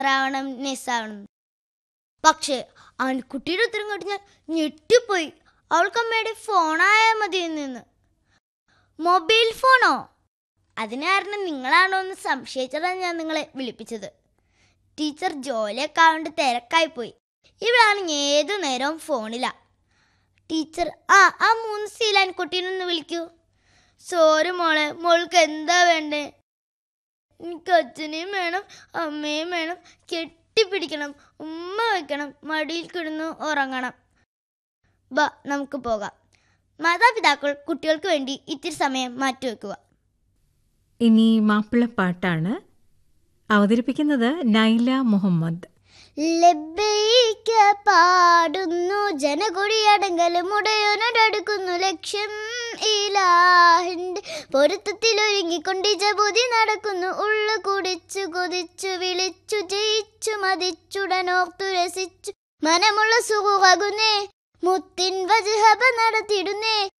ആവണം നെസ്സാവണം പക്ഷേ ആൺകുട്ടിയുടെ ഉത്തരം കേട്ട് ഞാൻ ഞെട്ടിപ്പോയി അവൾക്ക് അമ്മയുടെ ഫോണായാൽ മതി നിന്ന് മൊബൈൽ ഫോണോ അതിന് കാരണം നിങ്ങളാണോ എന്ന് സംശയിച്ചതാണ് ഞാൻ നിങ്ങളെ വിളിപ്പിച്ചത് ടീച്ചർ ജോലിയൊക്കെ ആവേണ്ട തിരക്കായിപ്പോയി ഇവളാണ് ഏതു നേരവും ഫോണിലാ ടീച്ചർ ആ ആ മൂന്ന് സീലാൻ കുട്ടീനൊന്ന് വിളിക്കൂ സോറി മോളെ മോൾക്ക് എന്താ വേണ്ടേ എനിക്ക് അച്ഛനെയും വേണം അമ്മയും വേണം കെട്ടിപ്പിടിക്കണം ഉമ്മ വെക്കണം മടിയിൽ കിടന്ന് ഉറങ്ങണം ബാ നമുക്ക് പോകാം മാതാപിതാക്കൾ കുട്ടികൾക്ക് വേണ്ടി ഇത്തിരി സമയം മാറ്റിവെക്കുക ഇനി മാപ്പിളപ്പാട്ടാണ് അവതരിപ്പിക്കുന്നത് നൈല മുഹമ്മദ് ലബ്ബൈക്ക പാടുന്നു ജനകുടിയടങ്കലും ഉടയോനോടടുക്കുന്നു ലക്ഷ്യം ഇലാഹിന്റെ പൊരുത്തത്തിൽ ഒരുങ്ങിക്കൊണ്ട് ജബുതി നടക്കുന്നു ഉള്ളു കുടിച്ചു കൊതിച്ചു വിളിച്ചു ജയിച്ചു മതിച്ചുടനോർത്തു രസിച്ചു മനമുള്ള സുഖകുന്നേ മുത്തിൻ വജുഹബ നടത്തിടുന്നേ